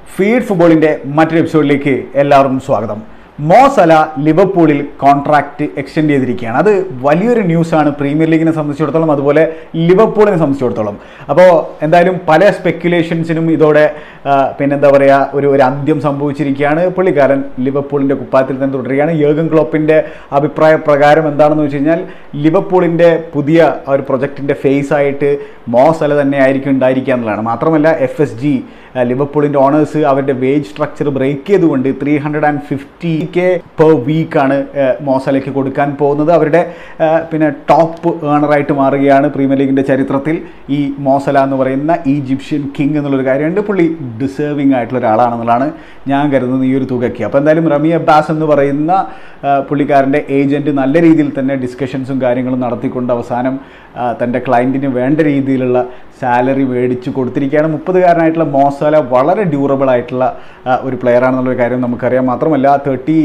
feed ഫുട്ബോളിന്റെ മറ്റൊരു എപ്പിസോഡിലേക്ക് എല്ലാവർക്കും സ്വാഗതം മോസല ലിവർപൂളിൽ കോൺട്രാക്റ്റ് എക്സ്റ്റെൻഡ് ചെയ്തിരിക്കുകയാണ് അത് വലിയൊരു ന്യൂസാണ് പ്രീമിയർ ലീഗിനെ സംബന്ധിച്ചിടത്തോളം അതുപോലെ ലിവർപൂളിനെ സംബന്ധിച്ചിടത്തോളം അപ്പോൾ എന്തായാലും പല സ്പെക്കുലേഷൻസിനും ഇതോടെ ആ, പിന്നെന്താ പറയുക ഒരു ഒരു അന്ത്യം സംഭവിച്ചിരിക്കുകയാണ് പുള്ളിക്കാരൻ ലിവർപൂളിൻ്റെ കുപ്പായത്തിൽ തന്നെ തുടരുകയാണ് യോഗൻ ക്ലോപ്പിൻ്റെ അഭിപ്രായ പ്രകാരം എന്താണെന്ന് വെച്ച് കഴിഞ്ഞാൽ ലിവർപൂളിൻ്റെ പുതിയ ആ ഒരു പ്രൊജക്റ്റിൻ്റെ ഫേസ് ആയിട്ട് മോസല തന്നെ ആയിരിക്കും ഉണ്ടായിരിക്കുക എന്നുള്ളതാണ് മാത്രമല്ല എഫ് എസ് ജി ലിവർപൂളിൻ്റെ ഓണേഴ്സ് അവരുടെ വേജ് സ്ട്രക്ചർ ബ്രേക്ക് ചെയ്തുകൊണ്ട് three hundred and fifty K per വീക്കാണ് മോസലയ്ക്ക് കൊടുക്കാൻ പോകുന്നത് അവരുടെ ആ, പിന്നെ ടോപ്പ് ഏണറായിട്ട് മാറുകയാണ് പ്രീമിയർ ലീഗിൻ്റെ ചരിത്രത്തിൽ ഈ മോസല എന്ന് പറയുന്ന ഈജിപ്ഷ്യൻ കിങ് എന്നുള്ളൊരു കാര്യമുണ്ട് പുള്ളി ഡിസേർവിംഗ് ആയിട്ടുള്ള ഒരാളാണെന്നുള്ളതാണ് ഞാൻ കരുതുന്നത് ഈ ഒരു തുകയ്ക്ക് അപ്പോൾ എന്തായാലും റമി അബ്ബാസ് എന്ന് പറയുന്ന ആ, പുള്ളിക്കാരൻ്റെ ഏജൻറ്റ് നല്ല രീതിയിൽ തന്നെ ഡിസ്കഷൻസും കാര്യങ്ങളും നടത്തിക്കൊണ്ട് അവസാനം ആ, തൻ്റെ ക്ലയൻറ്റിന് വേണ്ട രീതിയിലുള്ള സാലറി മേടിച്ച് കൊടുത്തിരിക്കുകയാണ് മുപ്പതുകാരനായിട്ടുള്ള മോസല വളരെ ഡ്യൂറബിൾ ആയിട്ടുള്ള ആ, ഒരു പ്ലെയർ ആണെന്നുള്ളൊരു കാര്യം നമുക്കറിയാം മാത്രമല്ല തേർട്ടി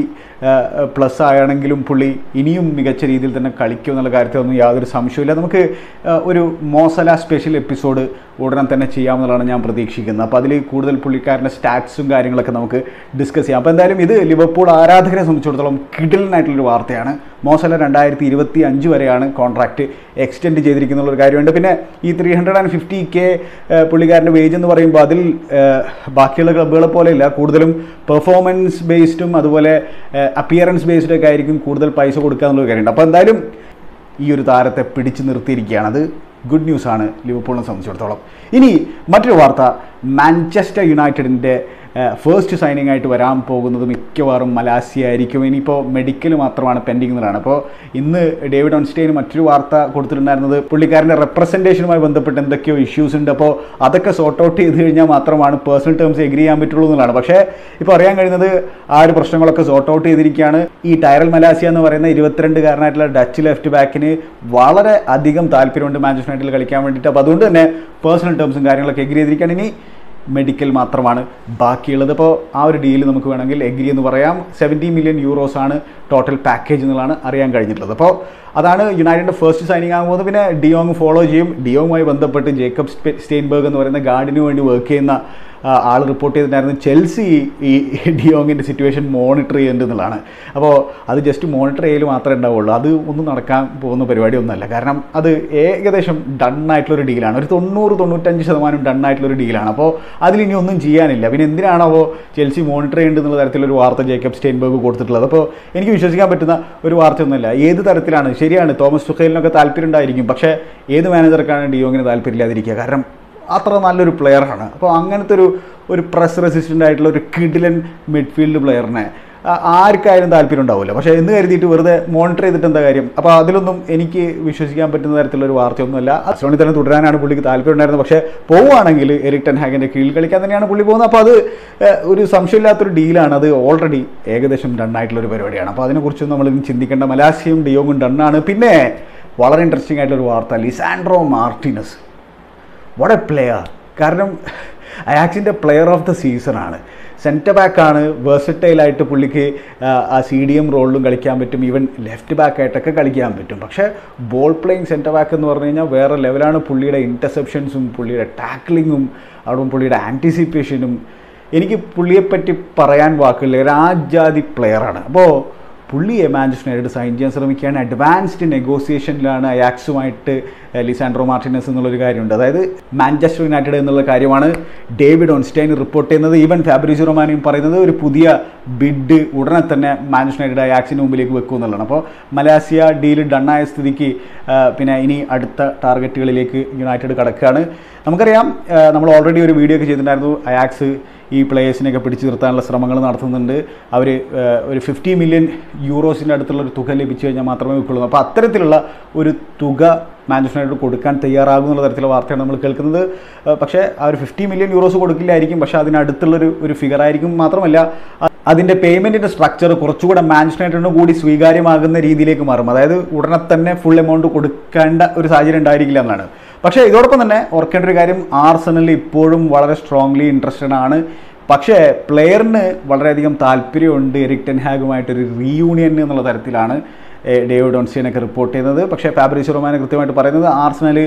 പ്ലസ് ആണെങ്കിലും പുള്ളി ഇനിയും മികച്ച രീതിയിൽ തന്നെ കളിക്കും എന്നുള്ള കാര്യത്തിലൊന്നും യാതൊരു സംശയമില്ല നമുക്ക് ആ, ഒരു മോസല സ്പെഷ്യൽ എപ്പിസോഡ് ഉടനെ തന്നെ ചെയ്യാമെന്നുള്ളതാണ് ഞാൻ പ്രതീക്ഷിക്കുന്നത് അപ്പോൾ അതിൽ കൂടുതൽ പുള്ളിക്കാരൻ്റെ സ്റ്റാറ്റ്സും കാര്യങ്ങളൊക്കെ നമുക്ക് ഡിസ്കസ് ചെയ്യാം അപ്പോൾ എന്തായാലും ഇത് ലിവർപൂൾ ആരാധകരെ സംബന്ധിച്ചിടത്തോളം കിഡിലനായിട്ടുള്ളൊരു വാർത്തയാണ് മോസല രണ്ടായിരത്തി ഇരുപത്തി അഞ്ച് വരെയാണ് കോൺട്രാക്റ്റ് എക്സ്റ്റെൻഡ് ചെയ്തിരിക്കുന്ന ഒരു കാര്യമുണ്ട് പിന്നെ ഈ three hundred and fifty K പുള്ളിക്കാരൻ്റെ വേജ് എന്ന് പറയുമ്പോൾ അതിൽ ഏഹ്, ബാക്കിയുള്ള ക്ലബ്ബുകളെ പോലെയല്ല കൂടുതലും പെർഫോമൻസ് ബേസ്ഡും അതുപോലെ അപ്പിയറൻസ് ബേസ്ഡ് ഒക്കെ ആയിരിക്കും കൂടുതൽ പൈസ കൊടുക്കുക എന്നുള്ളൊരു കാര്യമുണ്ട് അപ്പോൾ എന്തായാലും ഈ ഒരു താരത്തെ പിടിച്ചു നിർത്തിയിരിക്കുകയാണ് അത് ഗുഡ് ന്യൂസാണ് ലിവർപൂളിനെ സംബന്ധിച്ചിടത്തോളം ഇനി മറ്റൊരു വാർത്ത മാഞ്ചസ്റ്റർ യുണൈറ്റഡിൻ്റെ ഫസ്റ്റ് സൈനിങ് ആയിട്ട് വരാൻ പോകുന്നത് മിക്കവാറും മലാസി ആയിരിക്കും ഇനിയിപ്പോൾ മെഡിക്കൽ മാത്രമാണ് പെൻഡിങ് എന്നതാണ് അപ്പോൾ ഇന്ന് ഡേവിഡ് ഓൺസ്റ്റൈൻ മറ്റൊരു വാർത്ത കൊടുത്തിട്ടുണ്ടായിരുന്നത് പുള്ളിക്കാരൻ്റെ റെപ്രസെൻറ്റേഷനുമായി ബന്ധപ്പെട്ട് എന്തൊക്കെയോ ഇഷ്യൂസ് ഉണ്ട് അപ്പോൾ അതൊക്കെ സോർട്ട് ഔട്ട് ചെയ്ത് കഴിഞ്ഞാൽ മാത്രമാണ് പേഴ്സണൽ ടേംസ് എഗ്രി ചെയ്യാൻ പറ്റുള്ളൂ എന്നുള്ളതാണ് പക്ഷേ ഇപ്പോൾ അറിയാൻ കഴിയുന്നത് ആ ഒരു പ്രശ്നങ്ങളൊക്കെ സോർട്ട് ഔട്ട് ചെയ്തിരിക്കുകയാണ് ഈ ടൈറൽ മലാസിയ എന്ന് പറയുന്ന ഇരുപത്തിരണ്ടുകാരനായിട്ടുള്ള ഡച്ച് ലെഫ്റ്റ് ബാക്കിന് വളരെ അധികം താല്പര്യമുണ്ട് മാഞ്ചസ്റ്റർ യുണൈറ്റഡിൽ കളിക്കാൻ വേണ്ടിയിട്ട് അപ്പോൾ അതുകൊണ്ട് തന്നെ പേഴ്സണൽ ടേംസും കാര്യങ്ങളൊക്കെ എഗ്രി ചെയ്തിരിക്കുകയാണ് ഇനി മെഡിക്കൽ മാത്രമാണ് ബാക്കിയുള്ളത് അപ്പോൾ ആ ഒരു ഡീൽ നമുക്ക് വേണമെങ്കിൽ എഗ്രി എന്ന് പറയാം സെവൻറ്റി മില്യൺ യൂറോസ് ആണ് ടോട്ടൽ പാക്കേജ് എന്നുള്ളതാണ് അറിയാൻ കഴിഞ്ഞിട്ടുള്ളത് അപ്പോൾ അതാണ് യുണൈറ്റഡിൻ്റെ ഫസ്റ്റ് സൈനിങ് ആകാൻ പോകുന്നത് പിന്നെ ഡിയോങ് ഫോളോ ചെയ്യും ഡിയോങ്ങുമായി ബന്ധപ്പെട്ട് ജേക്കബ് സ്പെ- സ്റ്റെയിൻബർഗ് എന്ന് പറയുന്ന ഗാർഡിന് വേണ്ടി വർക്ക് ചെയ്യുന്ന ആ, ആൾ റിപ്പോർട്ട് ചെയ്തിട്ടുണ്ടായിരുന്നു ചെൽസി ഈ ഡിയോങ്ങിൻ്റെ സിറ്റുവേഷൻ മോണിറ്റർ ചെയ്യുന്നുണ്ട് എന്നുള്ളതാണ് അപ്പോൾ അത് ജസ്റ്റ് മോണിറ്റർ ചെയ്യൽ മാത്രമേ ഉണ്ടാവുള്ളൂ അത് ഒന്നും നടക്കാൻ പോകുന്ന പരിപാടി ഒന്നുമല്ല കാരണം അത് ഏകദേശം ഡൺ ആയിട്ടുള്ളൊരു ഡീലാണ് ഒരു തൊണ്ണൂറ് തൊണ്ണൂറ്റഞ്ച് ശതമാനം ഡൺ ആയിട്ടുള്ളൊരു ഡീലാണ് അപ്പോൾ അതിലിനി ഒന്നും ചെയ്യാനില്ല പിന്നെ എന്തിനാണോ ചെൽസി മോണിറ്റർ ചെയ്യേണ്ടത് എന്നുള്ള തരത്തിലൊരു വാർത്ത ജേക്കബ് സ്റ്റെയിൻബർഗ് കൊടുത്തിട്ടുള്ളത് അപ്പോൾ എനിക്ക് വിശ്വസിക്കാൻ പറ്റുന്ന ഒരു വാർത്തയൊന്നുമല്ല ഏത് തരത്തിലാണ് ശരിയാണ് തോമസ് സുഖേലിനൊക്കെ താല്പര്യം ഉണ്ടായിരിക്കും പക്ഷേ ഏത് മാനേജർക്കാണ് ഡിയോങ്ങിന് താല്പര്യമില്ലാതിരിക്കുക കാരണം അത്ര നല്ലൊരു പ്ലെയറാണ് അപ്പോൾ അങ്ങനത്തെ ഒരു ഒരു പ്രസ് റെസിസ്റ്റൻ്റ് ആയിട്ടുള്ള ഒരു കിഡിലൻ മിഡ്ഫീൽഡ് പ്ലെയറിനെ ആ, ആർക്കായാലും താല്പര്യം ഉണ്ടാവില്ല പക്ഷേ എന്ന് കരുതിയിട്ട് വെറുതെ മോണിറ്റർ ചെയ്തിട്ട് എന്താ കാര്യം അപ്പോൾ അതിലൊന്നും എനിക്ക് വിശ്വസിക്കാൻ പറ്റുന്ന തരത്തിലുള്ള ഒരു വാർത്തയൊന്നുമല്ല അസോണി തന്നെ തുടരാനാണ് പുള്ളിക്ക് താല്പര്യം ഉണ്ടായിരുന്നത് പക്ഷേ പോവുകയാണെങ്കിൽ എറിക് ടെൻ ഹാഗിൻ്റെ കീഴിൽ കളിക്കാൻ തന്നെയാണ് പുള്ളി പോകുന്നത് അപ്പോൾ അത് ഏഹ്, ഒരു സംശയമില്ലാത്തൊരു ഡീലാണ് അത് ഓൾറെഡി ഏകദേശം ഡണ്ണായിട്ടുള്ള ഒരു പരിപാടിയാണ് അപ്പോൾ അതിനെക്കുറിച്ച് നമ്മൾ ഇനി ചിന്തിക്കേണ്ട മലാസിയും ഡിയോങ്ങും ഡണ്ണാണ് പിന്നെ വളരെ ഇൻട്രസ്റ്റിംഗ് ആയിട്ടുള്ള ഒരു വാർത്ത Lisandro Martinez what a player കാരണം അയാക്സിൻ്റെ പ്ലെയർ ഓഫ് ദ സീസണാണ് സെൻറ്റർ ബാക്കാണ് വേഴ്സറ്റൈലായിട്ട് പുള്ളിക്ക് ആ, ആ സി ഡി എം റോളിലും കളിക്കാൻ പറ്റും ഈവൻ ലെഫ്റ്റ് ബാക്കായിട്ടൊക്കെ കളിക്കാൻ പറ്റും പക്ഷേ ബോൾ പ്ലേയിങ് സെൻറ്റർ ബാക്ക് എന്ന് പറഞ്ഞു കഴിഞ്ഞാൽ വേറെ ലെവലാണ് പുള്ളിയുടെ ഇൻ്റർസെപ്ഷൻസും പുള്ളിയുടെ ടാക്ലിങ്ങും അവിടെ പുള്ളിയുടെ ആൻറ്റിസിപ്പേഷനും എനിക്ക് പുള്ളിയെപ്പറ്റി പറയാൻ വാക്കില്ല രാജാതി പ്ലെയറാണ് അപ്പോൾ പുള്ളിയെ മാഞ്ചസ്റ്റർ യുണൈറ്റഡ് സൈൻ ചെയ്യാൻ ശ്രമിക്കുകയാണ് അഡ്വാൻസ്ഡ് നെഗോസിയേഷനിലാണ് അയാക്സുമായിട്ട് ഏഹ്, ലിസാൻഡ്രോ മാർട്ടിനസ് എന്നുള്ളൊരു കാര്യമുണ്ട് അതായത് മാഞ്ചസ്റ്റർ യുണൈറ്റഡ് എന്നുള്ള കാര്യമാണ് ഡേവിഡ് ഓൺസ്റ്റൈൻ റിപ്പോർട്ട് ചെയ്യുന്നത് ഈവൻ ഫാബ്രിസി റൊമാനിയും പറയുന്നത് ഒരു പുതിയ ബിഡ് ഉടനെ തന്നെ മാഞ്ചസ്റ്റർ യുണൈറ്റഡ് അയാക്സിന് മുമ്പിലേക്ക് വെക്കും എന്നുള്ളതാണ് അപ്പോൾ മലാസിയ ഡീൽ ഡണ്ണായ സ്ഥിതിക്ക് ഏഹ്, പിന്നെ ഇനി അടുത്ത ടാർഗറ്റുകളിലേക്ക് യുണൈറ്റഡ് കടക്കുകയാണ് നമുക്കറിയാം ഏഹ്, നമ്മൾ ഓൾറെഡി ഒരു വീഡിയോ ഒക്കെ ചെയ്തിട്ടുണ്ടായിരുന്നു അയാക്സ് ഈ പ്ലേയേഴ്സിനെയൊക്കെ പിടിച്ചു നിർത്താനുള്ള ശ്രമങ്ങൾ നടത്തുന്നുണ്ട് അവർ ഒരു ഫിഫ്റ്റി മില്യൺ യൂറോസിൻ്റെ അടുത്തുള്ള ഒരു തുക ലഭിച്ചു കഴിഞ്ഞാൽ മാത്രമേ വെക്കുള്ളൂ അപ്പോൾ അത്തരത്തിലുള്ള ഒരു തുക മാഞ്ചസ്റ്റർ യുണൈറ്റഡ് കൊടുക്കാൻ തയ്യാറാകും എന്നുള്ള തരത്തിലുള്ള വാർത്തയാണ് നമ്മൾ കേൾക്കുന്നത് ഏഹ് പക്ഷേ ആ ഒരു ഫിഫ്റ്റി മില്യൺ യൂറോസ് കൊടുക്കില്ലായിരിക്കും പക്ഷേ അതിനടുത്തുള്ളൊരു ഒരു ഫിഗർ ആയിരിക്കും മാത്രമല്ല അ- അതിൻ്റെ പേയ്മെൻറ്റിൻ്റെ സ്ട്രക്ചർ കുറച്ചുകൂടെ മാഞ്ചസ്റ്റർ യുണൈറ്റഡിന് കൂടി സ്വീകാര്യമാകുന്ന രീതിയിലേക്ക് മാറും അതായത് ഉടനെ തന്നെ ഫുൾ എമൗണ്ട് കൊടുക്കേണ്ട ഒരു സാഹചര്യം ഉണ്ടായിരിക്കില്ല എന്നാണ് പക്ഷേ ഇതോടൊപ്പം തന്നെ ഓർക്കേണ്ട ഒരു കാര്യം ആർസണലിൽ ഇപ്പോഴും വളരെ സ്ട്രോങ്ലി ഇൻട്രസ്റ്റഡ് ആണ് പക്ഷേ പ്ലെയറിന് വളരെയധികം താല്പര്യമുണ്ട് എറിക് ടെൻഹാഗുമായിട്ടൊരു റീയൂണിയൻ എന്നുള്ള തരത്തിലാണ് ഏഹ്, ഡേവിഡ് ഓൺസ്റ്റീനൊക്കെ റിപ്പോർട്ട് ചെയ്യുന്നത് പക്ഷേ ഫാബ്രിസ് റൊമാനെ കൃത്യമായിട്ട് പറയുന്നത് ആർസണൽ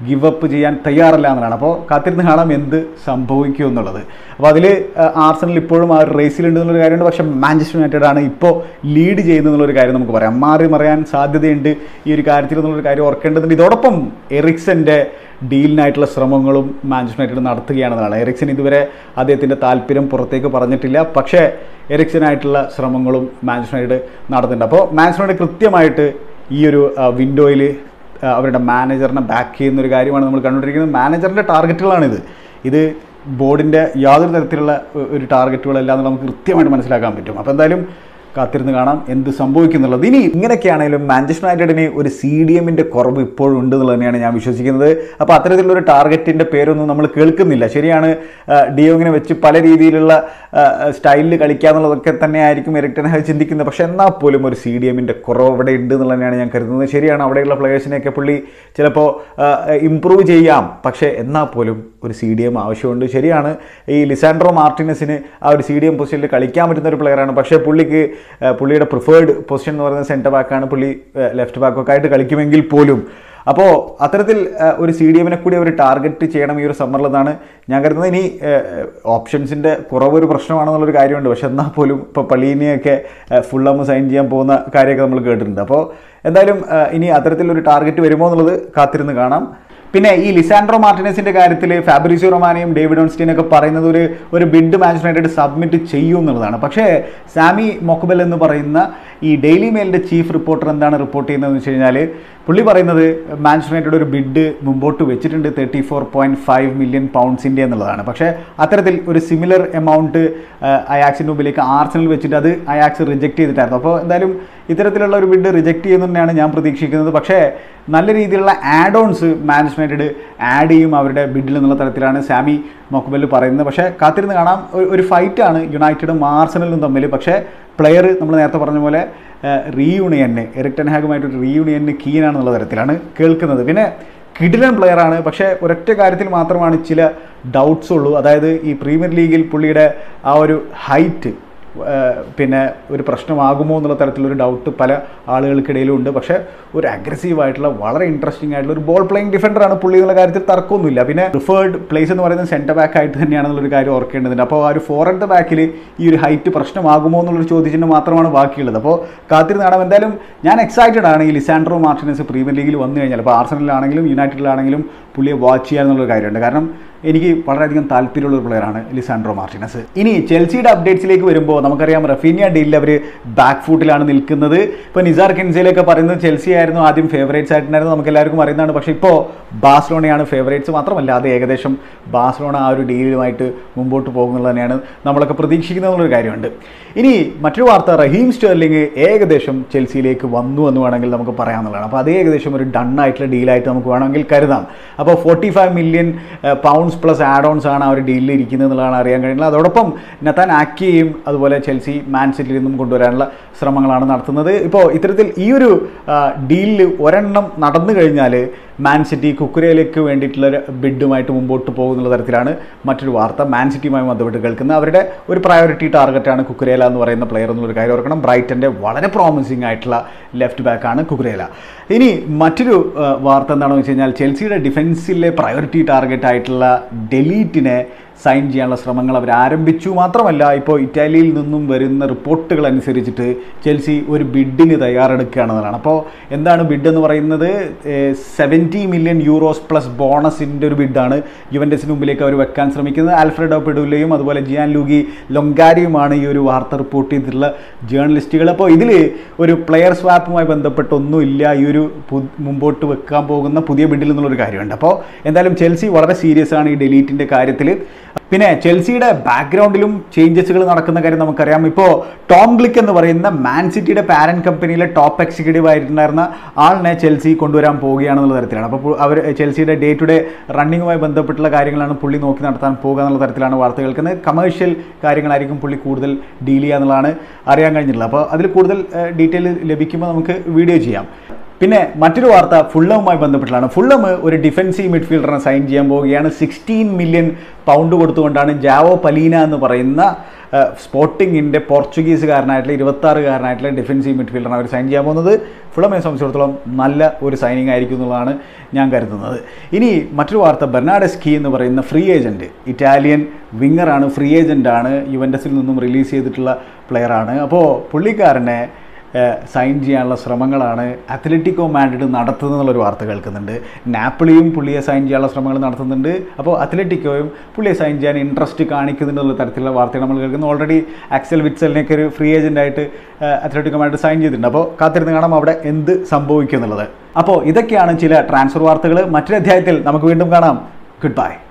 ഗിവ് അപ്പ് ചെയ്യാൻ തയ്യാറല്ല എന്നതാണ് അപ്പോൾ കാത്തിരുന്ന് കാണാം എന്ത് സംഭവിക്കും എന്നുള്ളത് അപ്പോൾ അതിൽ ആർസണൽ ഇപ്പോഴും ആ ഒരു റേസിലുണ്ട് എന്നുള്ളൊരു കാര്യമുണ്ട് പക്ഷേ മാഞ്ചസ്റ്റർ യുണൈറ്റഡ് ആണ് ഇപ്പോൾ ലീഡ് ചെയ്യുന്നത് എന്നുള്ളൊരു കാര്യം നമുക്ക് പറയാം മാറി മറിയാൻ സാധ്യതയുണ്ട് ഈ ഒരു കാര്യത്തിൽ എന്നുള്ളൊരു കാര്യം ഓർക്കേണ്ടതുണ്ട് ഇതോടൊപ്പം എറിക്സൻ്റെ ഡീലിനായിട്ടുള്ള ശ്രമങ്ങളും മാഞ്ചസ്റ്റർ യുണൈറ്റഡ് നടത്തുകയാണെന്നാണ് എറിക്സൺ ഇതുവരെ അദ്ദേഹത്തിൻ്റെ താല്പര്യം പുറത്തേക്ക് പറഞ്ഞിട്ടില്ല പക്ഷേ എറിക്സനായിട്ടുള്ള ശ്രമങ്ങളും മാഞ്ചസ്റ്റർ യുണൈറ്റഡ് നടത്തുന്നുണ്ട് അപ്പോൾ മാഞ്ചസ്റ്റർ യുണൈറ്റഡ് കൃത്യമായിട്ട് ഈ ഒരു വിൻഡോയിൽ അവരുടെ മാനേജറിനെ ബാക്ക് ചെയ്യുന്ന ഒരു കാര്യമാണ് നമ്മൾ കണ്ടുകൊണ്ടിരിക്കുന്നത് മാനേജറിൻ്റെ ടാർഗറ്റുകളാണിത് ഇത് ബോർഡിൻ്റെ യാതൊരു തരത്തിലുള്ള ഒരു ടാർഗറ്റുകളല്ല എന്ന് നമുക്ക് കൃത്യമായിട്ട് മനസ്സിലാക്കാൻ പറ്റും അപ്പോൾ എന്തായാലും കാത്തിരുന്ന് കാണാം എന്ത് സംഭവിക്കുന്നുള്ളത് ഇനി ഇങ്ങനെയൊക്കെയാണെങ്കിലും മാഞ്ചസ്റ്റർ യുണൈറ്റഡിന് ഒരു സി ഡി എമ്മിൻ്റെ കുറവ് ഇപ്പോഴും ഉണ്ട് എന്നുള്ളത് തന്നെയാണ് ഞാൻ വിശ്വസിക്കുന്നത് അപ്പോൾ അത്തരത്തിലുള്ള ഒരു ടാർഗറ്റിൻ്റെ പേരൊന്നും നമ്മൾ കേൾക്കുന്നില്ല ശരിയാണ് ഡിയോങ്ങിനെ വെച്ച് പല രീതിയിലുള്ള സ്റ്റൈലിൽ കളിക്കുക എന്നുള്ളതൊക്കെ തന്നെയായിരിക്കും എറിക്ടൻ ഹാവ് ചിന്തിക്കുന്നത് പക്ഷേ എന്നാൽ പോലും ഒരു സി ഡി എമ്മിൻ്റെ കുറവ് അവിടെ ഉണ്ട് എന്നുള്ളത് തന്നെയാണ് ഞാൻ കരുതുന്നത് ശരിയാണ് അവിടെയുള്ള പ്ലേയേഴ്സിനെയൊക്കെ പുള്ളി ചിലപ്പോൾ ഇമ്പ്രൂവ് ചെയ്യാം പക്ഷേ എന്നാൽ പോലും ഒരു സി ഡി എം ആവശ്യമുണ്ട് ശരിയാണ് ഈ ലിസാൻഡ്രോ മാർട്ടിനസിന് ആ ഒരു സി ഡി എം പൊസിഷനിൽ കളിക്കാൻ പറ്റുന്ന ഒരു പ്ലെയറാണ് പക്ഷേ പുള്ളിക്ക് പുള്ളിയുടെ പ്രിഫേർഡ് പൊസിഷൻ എന്ന് പറയുന്നത് സെൻറ്റർ ബാക്കാണ് പുള്ളി ലെഫ്റ്റ് ബാക്കൊക്കെ ആയിട്ട് കളിക്കുമെങ്കിൽ പോലും അപ്പോൾ അത്തരത്തിൽ ഒരു സി ഡി എമ്മിനെ കൂടി ഒരു ടാർഗറ്റ് ചെയ്യണം ഈ ഒരു സമ്മറിലെന്നാണ് ഞാൻ കരുതുന്നത് ഇനി ഓപ്ഷൻസിൻ്റെ കുറവ് ഒരു പ്രശ്നമാണെന്നുള്ളൊരു കാര്യമുണ്ട് പക്ഷെ എന്നാൽ പോലും ഇപ്പോൾ പള്ളീനെയൊക്കെ ഫുൾ അമ്മ സൈൻ ചെയ്യാൻ പോകുന്ന കാര്യമൊക്കെ നമ്മൾ കേട്ടിട്ടുണ്ട് അപ്പോൾ എന്തായാലും ഇനി അത്തരത്തിലൊരു ടാർഗറ്റ് വരുമോ എന്നുള്ളത് കാത്തിരുന്ന് കാണാം പിന്നെ ഈ ലിസാൻഡ്രോ മാർട്ടിനസിന്റെ കാര്യത്തിൽ ഫാബ്രിസിയോ റൊമാനയും ഡേവിഡ് ഓൺസ്റ്റീനൊക്കെ പറയുന്നത് ഒരു ഒരു ബിഡ് മാച്ച് യുണൈറ്റഡ് സബ്മിറ്റ് ചെയ്യും എന്നുള്ളതാണ് പക്ഷേ സാമി മൊക്കബൽ എന്ന് പറയുന്ന ഈ ഡെയിലി മെയിലിൻ്റെ ചീഫ് റിപ്പോർട്ടർ എന്താണ് റിപ്പോർട്ട് ചെയ്യുന്നതെന്ന് വെച്ച് കഴിഞ്ഞാൽ പുള്ളി പറയുന്നത് മാഞ്ചസ്റ്റർ യുണൈറ്റഡ് ഒരു ബിഡ് മുമ്പോട്ട് വെച്ചിട്ടുണ്ട് thirty four point five million പൗണ്ട്സിൻ്റെ എന്നുള്ളതാണ് പക്ഷേ അത്തരത്തിൽ ഒരു സിമിലർ എമൗണ്ട് അയാക്സിൻ്റെ മുമ്പിലേക്ക് ആർസണൽ വെച്ചിട്ട് അത് അയാക്സ് റിജക്റ്റ് ചെയ്തിട്ടായിരുന്നു അപ്പോൾ എന്തായാലും ഇത്തരത്തിലുള്ള ഒരു ബിഡ് റിജക്റ്റ് ചെയ്യുന്നതന്നെയാണ് ഞാൻ പ്രതീക്ഷിക്കുന്നത് പക്ഷേ നല്ല രീതിയിലുള്ള add ons Manchester United add ചെയ്യും അവരുടെ ബിഡിൽ എന്നുള്ള തരത്തിലാണ് സാമി മൊക്കബൽ പറയുന്നത് പക്ഷേ കാത്തിരുന്ന് കാണാം ഒരു ഫൈറ്റാണ് യുണൈറ്റഡും ആർസണലും തമ്മിൽ പക്ഷേ പ്ലെയർ നമ്മൾ നേരത്തെ പറഞ്ഞ പോലെ റീയൂണിയന് എറിക്ടൻ ഹാഗുമായിട്ടൊരു റീയൂണിയന് കീനാണെന്നുള്ള തരത്തിലാണ് കേൾക്കുന്നത് പിന്നെ കിഡിലൻ പ്ലെയറാണ് പക്ഷേ ഒരൊറ്റ കാര്യത്തിൽ മാത്രമാണ് ചില ഡൗട്ട്സ് ഉള്ളൂ അതായത് ഈ പ്രീമിയർ ലീഗിൽ പുള്ളിയുടെ ആ ഒരു ഹൈറ്റ് പിന്നെ ഒരു പ്രശ്നമാകുമോ എന്നുള്ള തരത്തിലൊരു ഡൗട്ട് പല ആളുകൾക്കിടയിലും ഉണ്ട് പക്ഷേ ഒരു അഗ്രസീവ് ആയിട്ടുള്ള വളരെ ഇൻട്രസ്റ്റിംഗ് ആയിട്ടുള്ള ഒരു ബോൾ പ്ലേയിങ് ഡിഫൻഡറാണ് പുള്ളി എന്നുള്ള കാര്യത്തിൽ തർക്കമൊന്നുമില്ല പിന്നെ പ്രിഫേർഡ് പ്ലേസ് എന്ന് പറയുന്നത് സെൻറ്റർ ബാക്ക് ആയിട്ട് തന്നെയാണെന്നുള്ളൊരു കാര്യം ഓർക്കേണ്ടതുണ്ട് അപ്പോൾ ആ ഒരു ഫോർ അറ്റ് ദ ബാക്കിൽ ഈ ഒരു ഹൈറ്റ് പ്രശ്നമാകുമോ എന്നുള്ളൊരു ചോദ്യത്തിന് മാത്രമാണ് ബാക്കിയുള്ളത് അപ്പോൾ കാത്തിരുന്ന് കാണാം എന്തായാലും ഞാൻ എക്സൈറ്റഡ് ആണ് ഈ ലിസാൻഡ്രോ മാർട്ടിനസ് പ്രീമിയർ ലീഗിൽ വന്നു കഴിഞ്ഞാൽ അപ്പോൾ ആർസണലിലാണെങ്കിലും യുണൈറ്റഡിലാണെങ്കിലും പുള്ളിയെ വാച്ച് ചെയ്യാന്നുള്ളൊരു കാര്യമുണ്ട് കാരണം എനിക്ക് വളരെയധികം താല്പര്യമുള്ള ഒരു പ്ലെയറാണ് ലിസാൻഡ്രോ മാർട്ടിനസ് ഇനി ചെൽസിയുടെ അപ്ഡേറ്റ്സിലേക്ക് വരുമ്പോൾ നമുക്കറിയാം റഫീനിയ ഡീലിൽ അവർ ബാക്ക് ഫുട്ടിലാണ് നിൽക്കുന്നത് ഇപ്പോൾ നിസാർ കെൻസയിലൊക്കെ പറയുന്നത് ചെൽസി ആയിരുന്നു ആദ്യം ഫേവറേറ്റ്സ് ആയിട്ടുണ്ടായിരുന്നു നമുക്ക് എല്ലാവർക്കും അറിയുന്നതാണ് പക്ഷേ ഇപ്പോൾ ബാഴ്സലോണയാണ് ഫേവറേറ്റ്സ് മാത്രമല്ല അത് ഏകദേശം ബാഴ്സലോണ ആ ഒരു ഡീലുമായിട്ട് മുമ്പോട്ട് പോകുന്നത് തന്നെയാണ് നമ്മളൊക്കെ പ്രതീക്ഷിക്കുന്നതെന്നുള്ളൊരു കാര്യമുണ്ട് ഇനി മറ്റൊരു വാർത്ത റഹീം സ്റ്റേർലിംഗ് ഏകദേശം ചെൽസിയിലേക്ക് വന്നു എന്ന് വേണമെങ്കിൽ നമുക്ക് പറയാവുന്നതാണ് അപ്പോൾ അത് ഏകദേശം ഒരു ഡൺ ആയിട്ടുള്ള ഡീലായിട്ട് നമുക്ക് വേണമെങ്കിൽ കരുതാം അപ്പോൾ forty five million pounds plus add ons ആണ് ആ ഒരു ഡീലിൽ ഇരിക്കുന്നത് എന്നുള്ളതാണ് അറിയാൻ കഴിയുന്നത് അതോടൊപ്പം നത്താൻ ആക്കിയെയും അതുപോലെ ചെൽസി മാൻ സിറ്റിയിൽ നിന്നും കൊണ്ടുവരാനുള്ള ശ്രമങ്ങളാണ് നടത്തുന്നത് ഇപ്പോൾ ഇത്തരത്തിൽ ഈ ഒരു ഡീലിൽ ഒരെണ്ണം നടന്നു കഴിഞ്ഞാൽ മാൻ സിറ്റി കുക്കുരയിലേക്ക് വേണ്ടിയിട്ടുള്ള ഒരു ബിഡുമായിട്ട് മുമ്പോട്ട് പോകുന്നുള്ള തരത്തിലാണ് മറ്റൊരു വാർത്ത മാൻ സിറ്റിയുമായി ബന്ധപ്പെട്ട് കേൾക്കുന്നത് അവരുടെ ഒരു പ്രയോറിറ്റി ടാർഗറ്റാണ് കുക്കുരേല എന്ന് പറയുന്ന പ്ലെയർ എന്നുള്ളൊരു കാര്യം ഓർക്കണം ബ്രൈറ്റൻ്റെ വളരെ പ്രോമിസിംഗ് ആയിട്ടുള്ള ലെഫ്റ്റ് ബാക്കാണ് കുക്കുരേല ഇനി മറ്റൊരു വാർത്ത എന്താണെന്ന് വെച്ച് കഴിഞ്ഞാൽ ചെൽസിയുടെ ഡിഫൻസിലെ പ്രയോറിറ്റി ടാർഗറ്റ് ആയിട്ടുള്ള ഡെലീറ്റിനെ സൈൻ ചെയ്യാനുള്ള ശ്രമങ്ങൾ അവർ ആരംഭിച്ചു മാത്രമല്ല ഇപ്പോൾ ഇറ്റാലിയിൽ നിന്നും വരുന്ന റിപ്പോർട്ടുകൾ അനുസരിച്ചിട്ട് ചെൽസി ഒരു ബിഡിന് തയ്യാറെടുക്കുകയാണെന്നാണ് അപ്പോൾ എന്താണ് ബിഡ് എന്ന് പറയുന്നത് സെവൻറ്റി മില്യൺ യൂറോസ് പ്ലസ് ബോണസിൻ്റെ ഒരു ബിഡാണ് യുവൻറ്റസിന് മുമ്പിലേക്ക് അവർ വെക്കാൻ ശ്രമിക്കുന്നത് ആൽഫ്രഡോ പെഡുലയും അതുപോലെ ജിയാൻ ലൂഗി ലൊങ്കാരിയുമാണ് ഈ ഒരു വാർത്ത റിപ്പോർട്ട് ചെയ്തിട്ടുള്ള ജേർണലിസ്റ്റുകൾ അപ്പോൾ ഇതിൽ ഒരു പ്ലെയർ സ്വാപ്പുമായി ബന്ധപ്പെട്ടൊന്നുമില്ല ഈ ഒരു മുമ്പോട്ട് വെക്കാൻ പോകുന്ന പുതിയ ബിഡിൽ എന്നുള്ളൊരു കാര്യമുണ്ട് അപ്പോൾ എന്തായാലും ചെൽസി വളരെ സീരിയസ് ആണ് ഈ ഡെലീറ്റിൻ്റെ കാര്യത്തിൽ പിന്നെ ചെൽസിയുടെ ബാക്ക്ഗ്രൗണ്ടിലും ചേഞ്ചസുകൾ നടക്കുന്ന കാര്യം നമുക്കറിയാം ഇപ്പോൾ ടോം ഗ്ലിക്ക് എന്ന് പറയുന്ന മാൻ സിറ്റിയുടെ പാരന്റ് കമ്പനിയിലെ ടോപ്പ് എക്സിക്യൂട്ടീവ് ആയിട്ടുണ്ടായിരുന്ന ആളിനെ ചെൽസി കൊണ്ടുവരാൻ പോവുകയാണെന്നുള്ള തരത്തിലാണ് അപ്പോൾ അവർ ചെൽസിയുടെ ഡേ ടു ഡേ റണ്ണിങ്ങുമായി ബന്ധപ്പെട്ടുള്ള കാര്യങ്ങളാണ് പുള്ളി നോക്കി നടത്താൻ പോകുക എന്നുള്ള തരത്തിലാണ് വാർത്ത കേൾക്കുന്നത് കമേഴ്ഷ്യൽ കാര്യങ്ങളായിരിക്കും പുള്ളി കൂടുതൽ ഡീൽ ചെയ്യുക എന്നുള്ളതാണ് അറിയാൻ കഴിഞ്ഞിട്ടുള്ളത് അപ്പോൾ അതിൽ കൂടുതൽ ഡീറ്റെയിൽ ലഭിക്കുമ്പോൾ നമുക്ക് വീഡിയോ ചെയ്യാം പിന്നെ മറ്റൊരു വാർത്ത ഫുള്ളവുമായി ബന്ധപ്പെട്ടുള്ളതാണ് ഫുള്ളം ഒരു ഡിഫൻസീവ് മിഡ്ഫീൽഡറിനെ സൈൻ ചെയ്യാൻ പോവുകയാണ് സിക്സ്റ്റീൻ മില്യൺ പൗണ്ട് കൊടുത്തുകൊണ്ടാണ് ജാവോ പലീന എന്ന് പറയുന്ന സ്പോർട്ടിങ്ങിൻ്റെ പോർച്ചുഗീസുകാരനായിട്ടുള്ള ഇരുപത്താറുകാരനായിട്ടുള്ള ഡിഫൻസീവ് മിഡ്ഫീൽഡറാണ് അവർ സൈൻ ചെയ്യാൻ പോകുന്നത് ഫുളമെ സംബന്ധിച്ചിടത്തോളം നല്ല ഒരു സൈനിങ് ആയിരിക്കും എന്നുള്ളതാണ് ഞാൻ കരുതുന്നത് ഇനി മറ്റൊരു വാർത്ത ബെർണാഡെസ്കി എന്ന് പറയുന്ന ഫ്രീ ഏജൻറ്റ് ഇറ്റാലിയൻ വിങ്ങറാണ് ഫ്രീ ഏജൻ്റാണ് യുവൻഡസിൽ നിന്നും റിലീസ് ചെയ്തിട്ടുള്ള പ്ലെയറാണ് അപ്പോൾ പുള്ളിക്കാരനെ സൈൻ ചെയ്യാനുള്ള ശ്രമങ്ങളാണ് അത്ലറ്റിക്കോ മാഡ്രിഡ് നടത്തുന്നത് എന്നുള്ളൊരു വാർത്ത കേൾക്കുന്നുണ്ട് നാപ്പിളിയും പുള്ളിയെ സൈൻ ചെയ്യാനുള്ള ശ്രമങ്ങൾ നടത്തുന്നുണ്ട് അപ്പോൾ അത്ലറ്റിക്കോയും പുള്ളിയെ സൈൻ ചെയ്യാൻ ഇൻട്രസ്റ്റ് കാണിക്കുന്നുണ്ടെന്നുള്ള തരത്തിലുള്ള വാർത്തകൾ നമ്മൾ കേൾക്കുന്നു ഓൾറെഡി ആക്സൽ വിറ്റ്സലിനെയൊക്കെ ഒരു ഫ്രീ ഏജൻ്റായിട്ട് അത്ലറ്റിക്കോ മാഡ്രിഡ് സൈൻ ചെയ്തിട്ടുണ്ട് അപ്പോൾ കാത്തിരുന്ന് കാണാം അവിടെ എന്ത് സംഭവിക്കും എന്നുള്ളത് അപ്പോൾ ഇതൊക്കെയാണ് ചില ട്രാൻസ്ഫർ വാർത്തകൾ മറ്റൊരു അധ്യായത്തിൽ നമുക്ക് വീണ്ടും കാണാം ഗുഡ് ബൈ